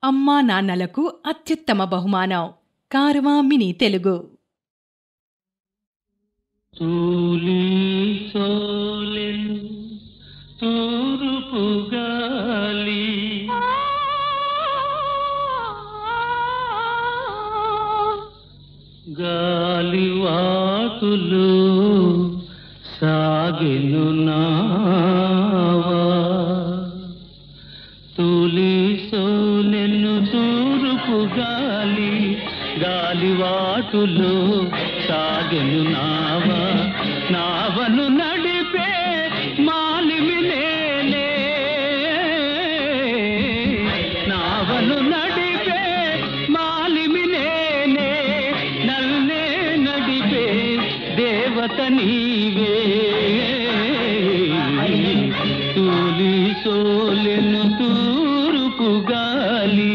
అమ్మా నాన్నలకు అత్యుత్తమ బహుమానం కారవా మినీ తెలుగు తూలి సోలెను తూరుపు గాలి గాలి వాతులు సాగెను నావా తూలి సోలెను తూరుపు గాలి గాలి వాటులు సాగెను నావా నావను నడిపే మాలిమి నేనే నావను నడిపే మాలిమి నేనే నల్నే నడిపే దేవత నీవే తూలి సోలెను తూరుపు గాలి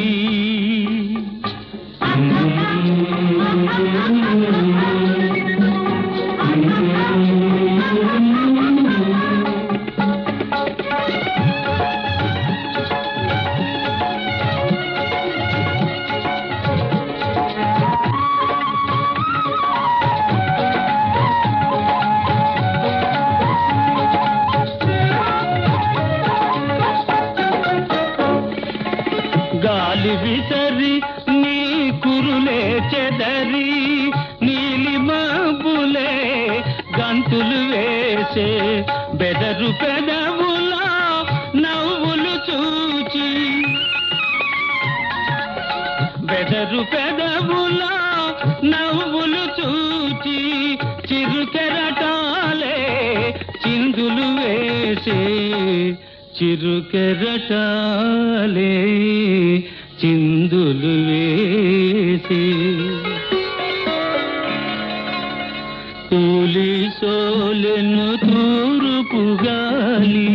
గాలి విసరి నీ కురులే చెదరి నీలి మబ్బులే గంతులు వేసే బెదరు పెదవుల నవ్వులు చూచి బెదరు పెదవుల నవ్వులు చూచి చిరుకెరటాలే చిందులు వేసే చిరుకెరటాలే చిందులు వేసే తూలి సోలెను తూరుపు గాలి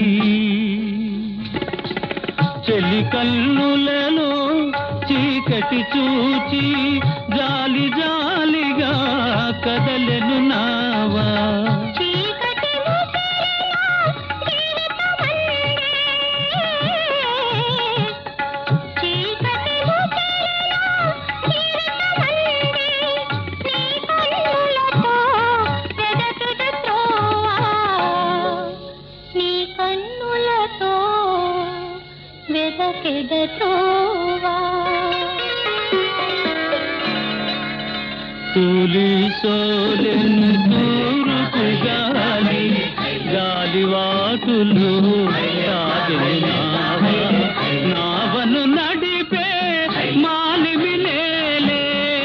చెలి కన్నులలో చీకటి చూచి జాలి జాలిగా కదలెను నావా చీకటి ముఖంలో జీవితమందే. చీకటి ముఖంలో జీవితమందే. నీ కన్నులతో వెదకుదు త్రోవ. నీ కన్నులతో వెదకెద త్రోవ. తూలి సోలెను తూరుపు గాలి గాలి వాటులు సాగెను నావా నావను నడిపే మాలిమి నేలే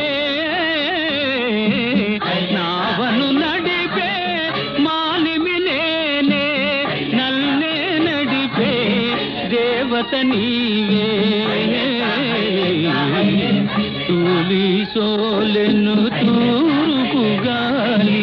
నావను నడిపే మాలిమి నేనే నల్నే నడిపే దేవత నీవే తూలి సోలెను తూరుపు గాలి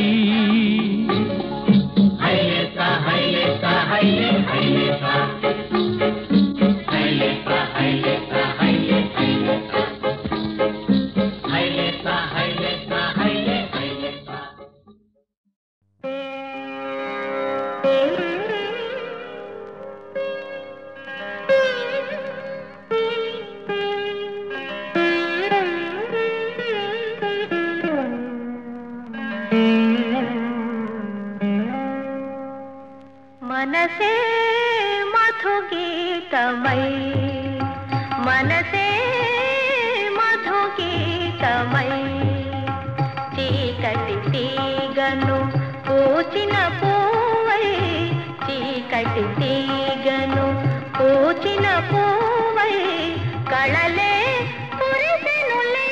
మనసే మధుగీతమై మనసే మధుగీతమై చీకటి తీగను పూచిన పూవై చీకటి తీగను పూచిన పూవై కళలే కురిసెనులే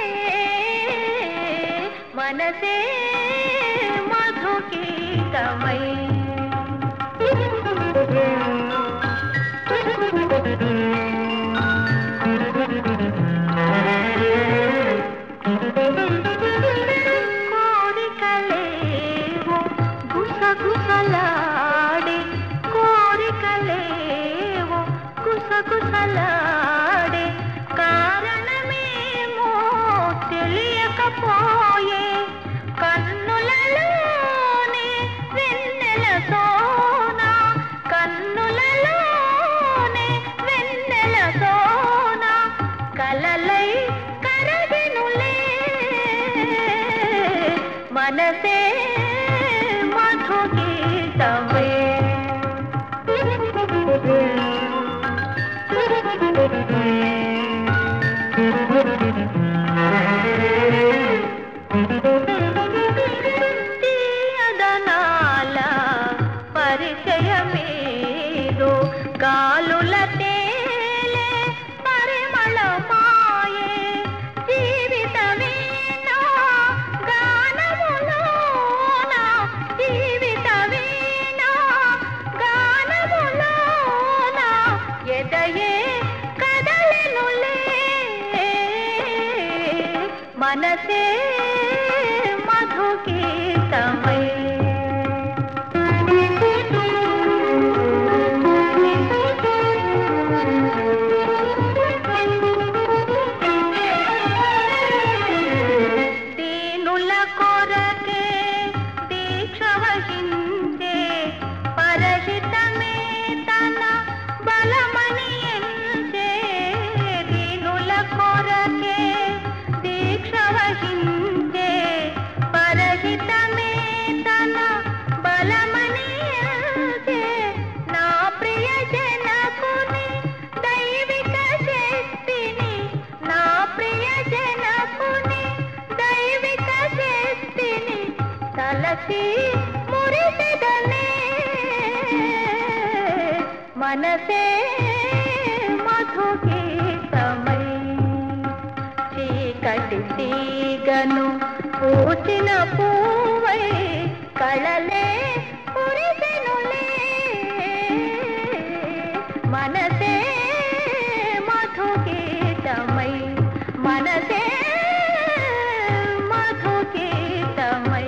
మనసే మధుగీతమై కోరికలేవో గుసగుసలాడే కోరికలేవో గుసగుసలాడే కారణమేమో తెలియకపోయే కన్నులలోనే వెన్నెల మనసే మధుగీతమే తీయదనాల పరిచయమేదో గాలుల తేలే పరిమళమాయే జీవితమేనా గానములోన జీవితమేనా గానములోన ఎదయే కదలెనులే మనసే మధుగీతమై దీనుల కొరకే దీక్ష వహించే పరహితమే తన బలమని ఎంచే దీనుల కొరకే దీక్ష వహించే పరహితమే తన బలమని ఎంచే నా ప్రియ జనకుని దైవిక శక్తిని నా ప్రియ జనకుని దైవిక శక్తిని తలసి మురిసిదనే మనసే మధుగీతమై చీకటి తీగను పూచిన పూవై కళలే కురిసెనులే మనసే మధుగీతమై మనసే మధుగీతమై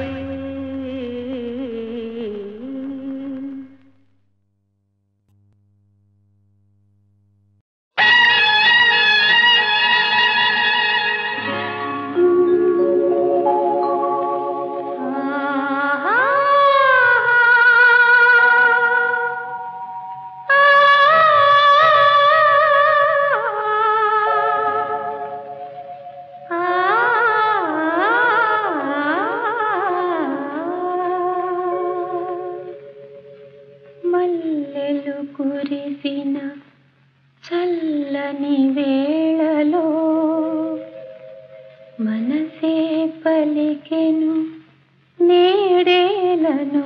మల్లెలు కురిసిన చల్లని వేళలో మనసే పలికెను నేడేలను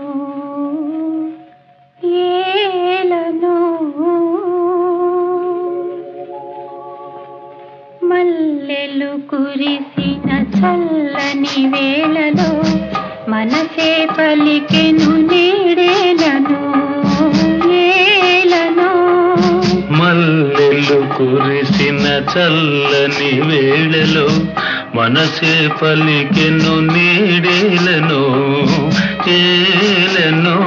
ఏలను మల్లెలు కురిసిన చల్లని వేళలో మనసే పలికెను నేడేలను ఏలను మల్లెలు కురిసిన చల్లని వేళలో మనసే పలికెను నీడేలను ఏలను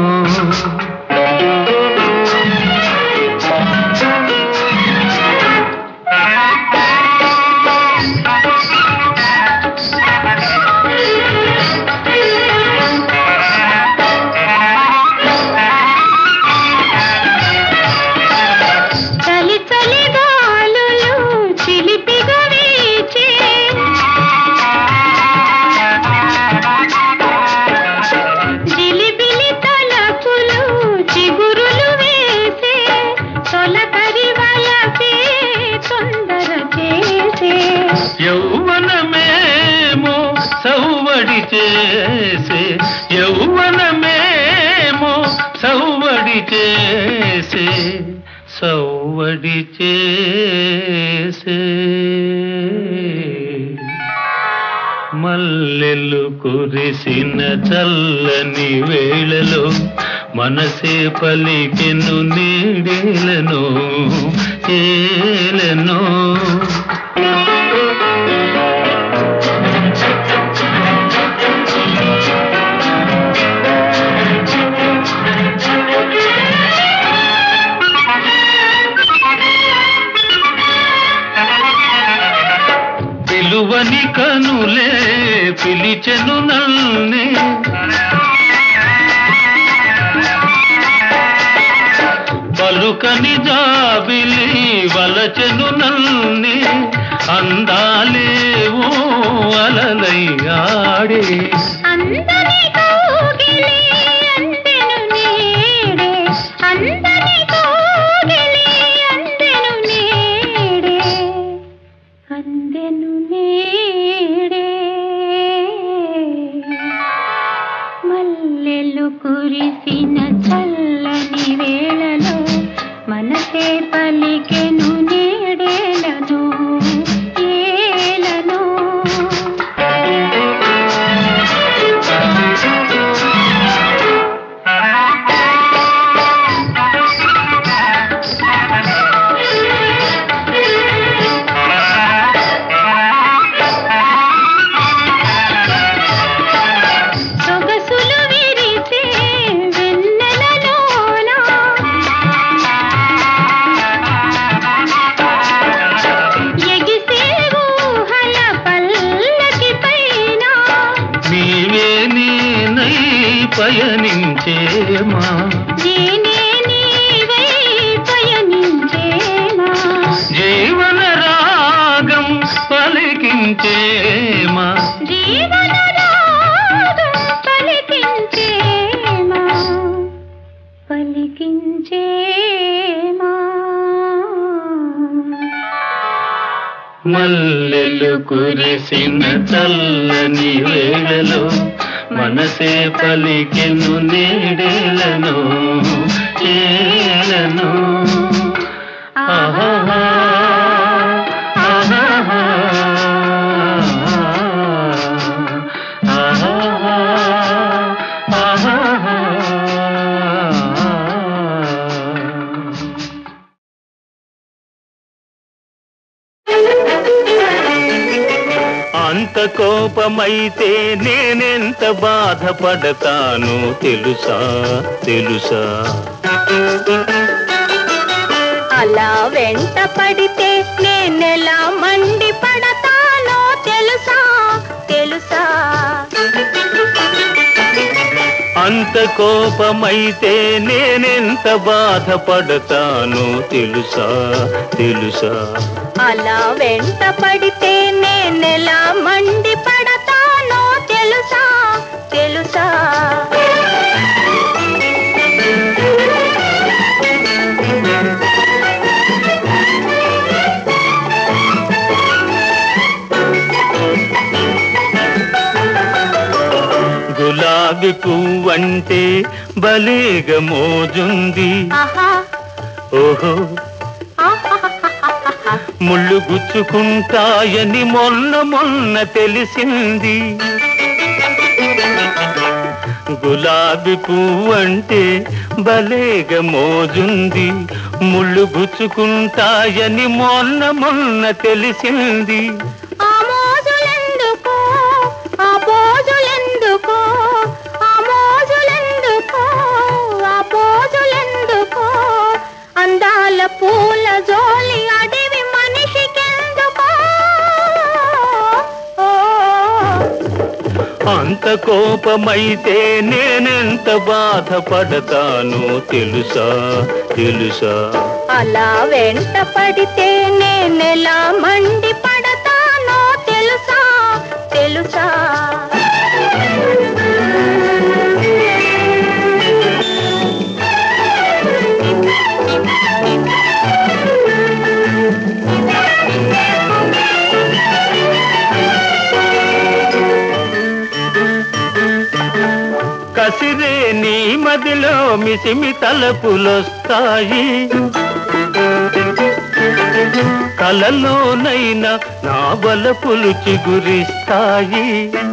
చలి చలి గాలులు చిలిపిగా వీచే జిలిబిలి తలపులు చిగురులు వేసే తొలకరి వలసే తొందర చేసే యౌవనమేమో సౌవడి చేసే యౌవనమేమో సౌవడి చేసే సౌవడి చేసే మల్లెలు కురిసిన చల్లని వేళలో మనసే పలికెను నీడేలను ఏలను పిలువని కనులే పిలిచెను నల్నే పలుకని జాబిలి వలచెను నల్ని అందాలేవో అలలై ఆడే అందని కౌగిలి అందెను నేడే అందని కౌగిలి అందెను నేడే అందెను నేడే మల్లెలు కురిసిన చల్లని వేళలో మనసే పలికెను నేడేలను ఏలను సొగసులు విరిసే వెన్నెలలోన ఎగిసే ఊహల పల్లకి పైన నీవే నేనై పయనించేమా నేనే నీవై పయనించేనా జీవన రాగం పలికించేమా జీవన రాగం పలికించేమా పలికించేమా మల్లెలు కురిసిన చల్లని వేళలో మనసే పలికెను నేడేలను ఏలను ఆహాహా, ఆహాహా, ఆహాహా, ఆహాహా. అంత కోపమైతే నేనెంత బాధపడతాను తెలుసా తెలుసా అలా వెంట పడితే నేనెలా మండి పడతానో తెలుసా తెలుసా అంత కోపమైతే నేనెంత బాధపడతాను తెలుసా తెలుసా అలా వెంట పడితే నేనెలా మండి పడతానో తెలుసా తెలుసా గులాబీ పువ్వంటే బలేగ మోజుంది ఆహా ఓహో ఆహాహాహాహా. ముళ్ళు గుచ్చుకుంటాయని మొన్న మొన్న తెలిసింది గులాబీ పువ్వంటే బలేగ మోజుంది ముళ్ళు గుచ్చుకుంటాయని మొన్న మొన్న తెలిసింది ఆ మోజులెందుకో ఆ పోజులెందుకో ఆ మోజులెందుకో ఆ పోజులెందుకో అందాల పూల జోలి అడివి మనిషికెందుకో ఓ, అంత కోపమైతే నేనెంత బాధపడతానో తెలుసా తెలుసా అలా వెంట పడితే నేనెలా మండి పడతానో తెలుసా తెలుసా కసిరే నీ మదిలో మిసిమి తలపులొస్తాయి కలలోనైనా నా బలపులు చిగురిస్తాయి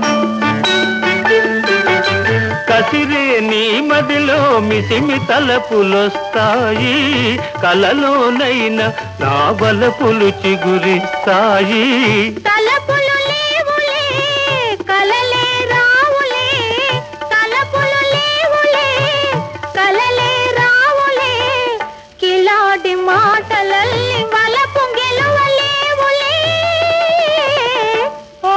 కసిరే నీ మదిలో మిసిమి తలపులొస్తాయి కలలోనైనా నా బలపులు చిగురిస్తాయి తలపులు లేవులే కలలే రావులే తలపులు లేవులే కలలే రావులే కిలాడి మాటలల్లి వలపు గెలువలేవులే ఓ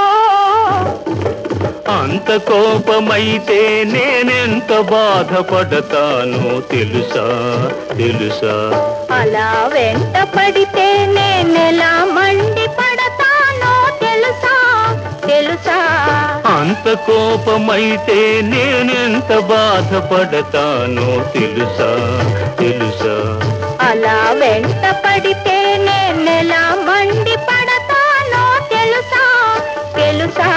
అంత కోపమైతే నేనెంత బాధపడతానో తెలుసా తెలుసా అలా వెంట పడితే నేనెలా మండి పడతానో తెలుసా తెలుసా కోపమైతే నేనెంత బాధపడతానో తెలుసా తెలుసా అలా వెంట పడితే నేనెలా మండి పడతానో తెలుసా తెలుసా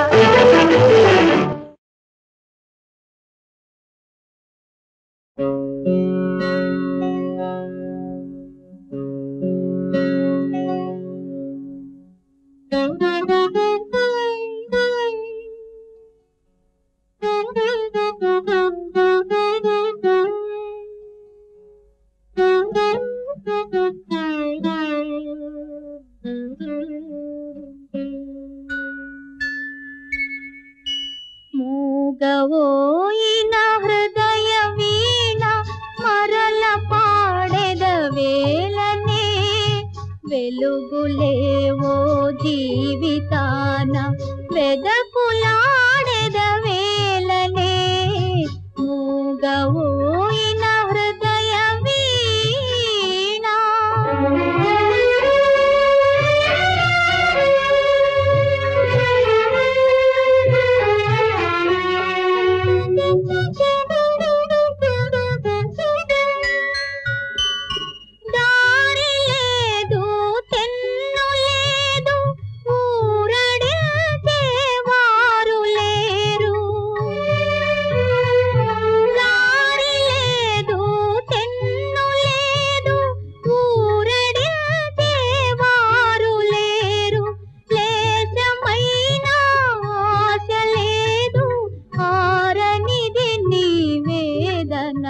మూగవోయిన హృదయ వీణ మరల పాడెద వేలనే వెలుగులేవో జీవితాన వెదకులాడెద వేలనే మూగవోయిన హృదయ వీణ దారి లేదు తెన్ను లేదు ఊరడిల్చే వారు లేరు దారి లేదు తెన్ను లేదు ఊరడిల్చే వారు లేరు లేశమైన ఆశ లేదు ఆరనిది నీ వేదన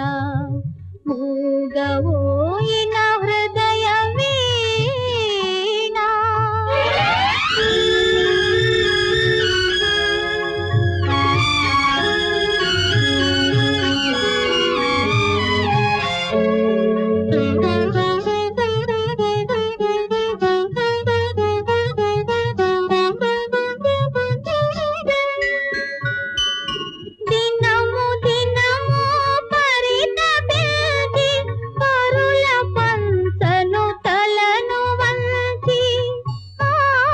మూగవోయిన హృదయ వీణ దినము దినము పరితపించి పరుల పంచను తలను వంచి ఆ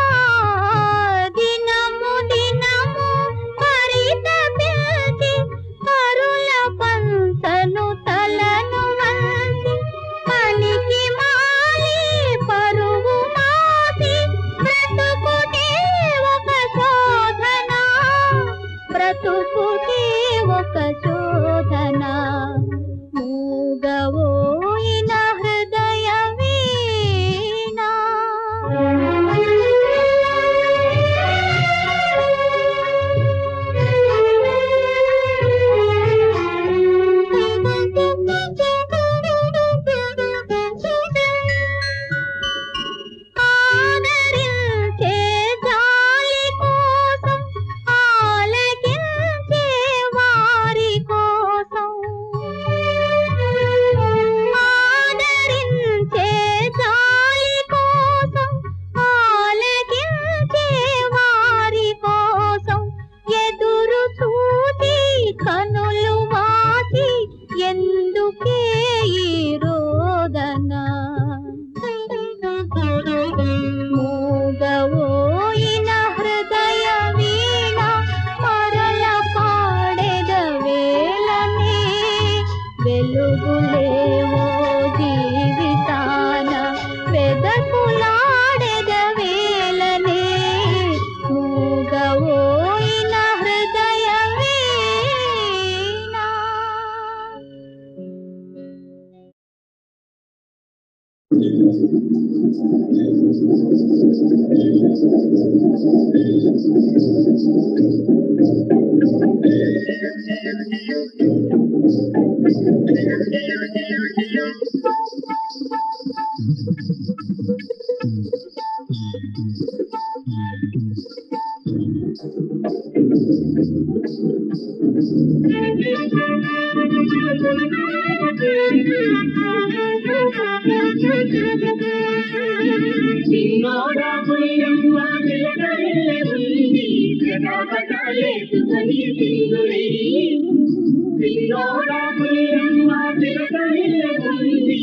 దినము దినము పరితపించి పరుల పంచను తలను వంచి పనికి మాలి పరువు మాసి బ్రతుకుటే ఒక శోధన బ్రతుకుటే ఒక శోధన మూగవోయిన హృదయ వీణ ఆదరించే జాలి కోసం ఆలకించే వారి కోసం ఆదరించే జాలి కోసం ఆలకించే వారి కోసం ఎదురు చూచి కనులు వాచి ఎందుకే ఈ రోదన మూగవోయిన హృదయ వీణ మరల పాడెద వేలనే వెలుగులేవో జీవితాన వెదకులాడెద వేలనే మూగవోయిన హృదయ వీణ నిన్నోడా పుయ్యమ్మ నిలకడలే ఉంది జగబడలేసుకొని సింగులే నిన్నోడా పుయ్యమ్మ నిలకడలే ఉంది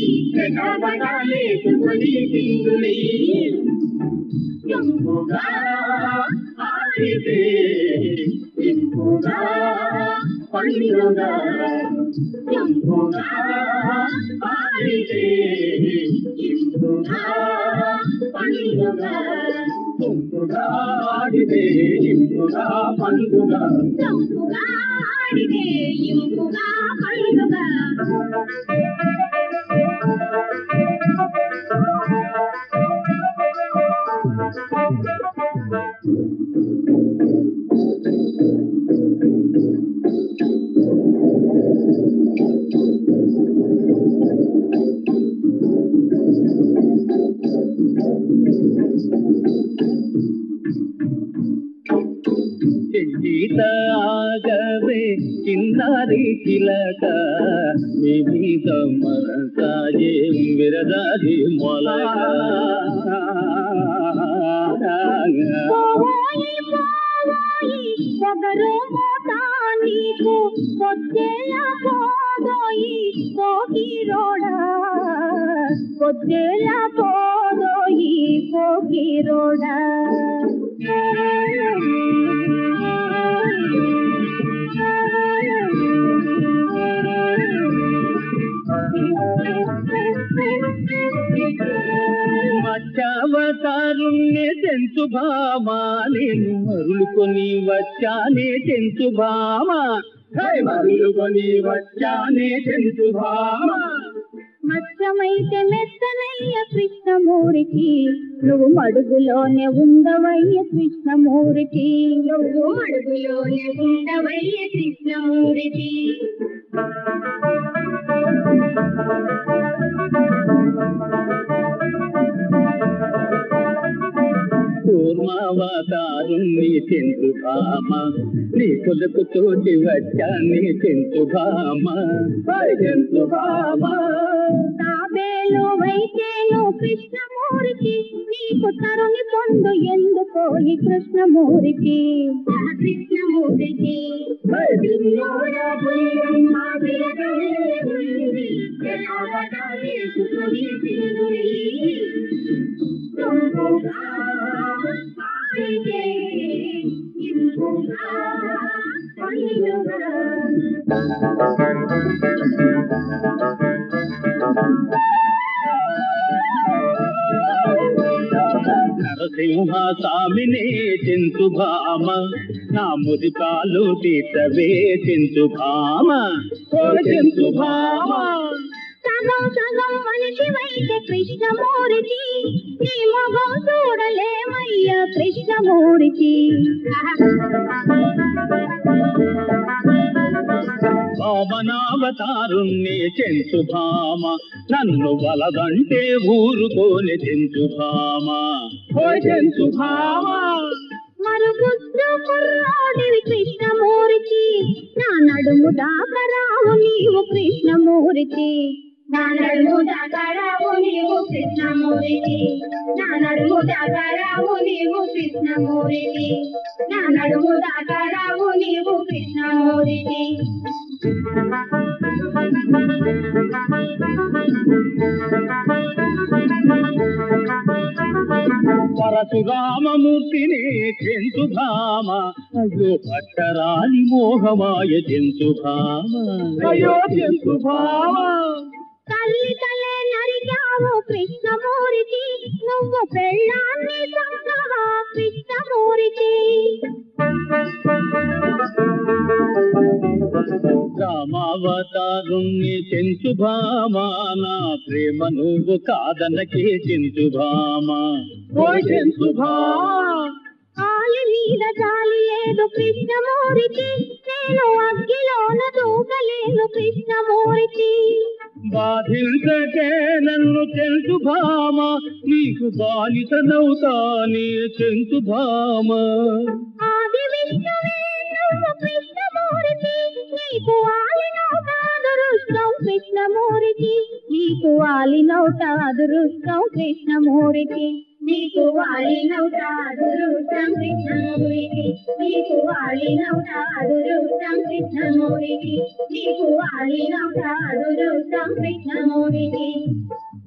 జగబడలేసుకొని సింగులే యమ్ముగా ఆడ పాడితే ఇంపుగా పండుగ ఇంపుగా పాడితే ఇంపుగా పండుగ ఇంపుగా ఆడితే ఇంపుగా పండుగ చంపుగా ఆడితే ఇంపుగా పండుగ చెంజితాగవే చిన్నారి చిలక మీ మీద మనసాయే విరదాది మొలక పోయి పోయి పొగరు మూట నీకు పొద్దేల పోదోయి పోకిరోడ పొద్దేల పోదోయి పోకిరోడ మచ్చావతారుణ్ణి తెంచు భామా నేను మరులుకొని వచ్చానే తెంచు భామా హై మరులుకొని వచ్చానే తెంచు భామా మచ్చమైతే మెత్తనయ్య కృష్ణమూర్తి నువ్వు మడుగులోనే ఉండవయ్య కృష్ణమూర్తి నువ్వు మడుగులోనే ఉండవయ్య కృష్ణమూర్తి కూర్మావతారుణ్ణి తెంచు భామా నీ కొలకు తోటి వచ్చానే తెంచు భామా హై తెంచు భామా తాబేలు వైతేను కృష్ణమూర్తి నీకు తరుణి పొందు ఎందుకో ఈ కృష్ణమూర్తి కృష్ణమూర్తి హై నిన్నోడా పుయ్యమ్మ విరగలే ఉంది ఎలాగటా వేసుకొని తిరుగుయి ఇంపుగా పాడితే ఇంపుగా పండుగ నరసింహ స్వామినే చెంచు భామ నా ముదిపాలు తీసవే చెంచు భామ ఓ చెంచు భామ సగం సగం మనిషి వైతే కృష్ణమూర్తి నీ మొగం చూడలేమయ్య కృష్ణమూర్తి వామనావతారుణ్ణి చెంచు భామ నన్ను వలదంటే ఊరుకోని చెంచు భామ ఓ చెంచు భామ మరుగుద్దు కుర్రాడివి కృష్ణమూర్తి నా నడుము దాకరావు నీవు కృష్ణమూర్తి నా నడుము దాకరావు నీవు కృష్ణమూర్తి నా నడుము దాకరావు నీవు కృష్ణమూర్తి నా నడుము దాకరావు నీవు కృష్ణమూర్తి పరశురామమూర్తిని చెంచు భామ అయ్యో పట్టరాని మోహమాయ చెంచు భామ అయ్యో చెంచు భామ తల్లి తలే నరికావు కృష్ణమూర్తి నువ్వు పెళ్ళాన్ని చంపవా కృష్ణమూర్తి రామావతారుణ్ణి చెంచు భామ నా ప్రేమ నువ్వు కాదనకే చెంచు భామ ఓ చెంచు భామ ఆలి మీద జాలి లేదు కృష్ణమూర్తి నేను అగ్గిలోన దూకలేను కృష్ణమూర్తి బాధించకే నన్ను చెంచు భామ నీకు బాలితనవుతానే చెంచు భామ ఆది విష్ణువే నువ్వు కృష్ణమూర్తి నీకు ఆలినౌట అదృష్టం కృష్ణమూర్తి నీకు ఆలినౌట అదృష్టం కృష్ణమూర్తి నీకు వాలినౌట అదృష్టం కృష్ణమూర్తి నీకు వాలినౌట అదృష్టం కృష్ణమూర్తి నీకు వాలినౌట అదృష్టం కృష్ణమూర్తి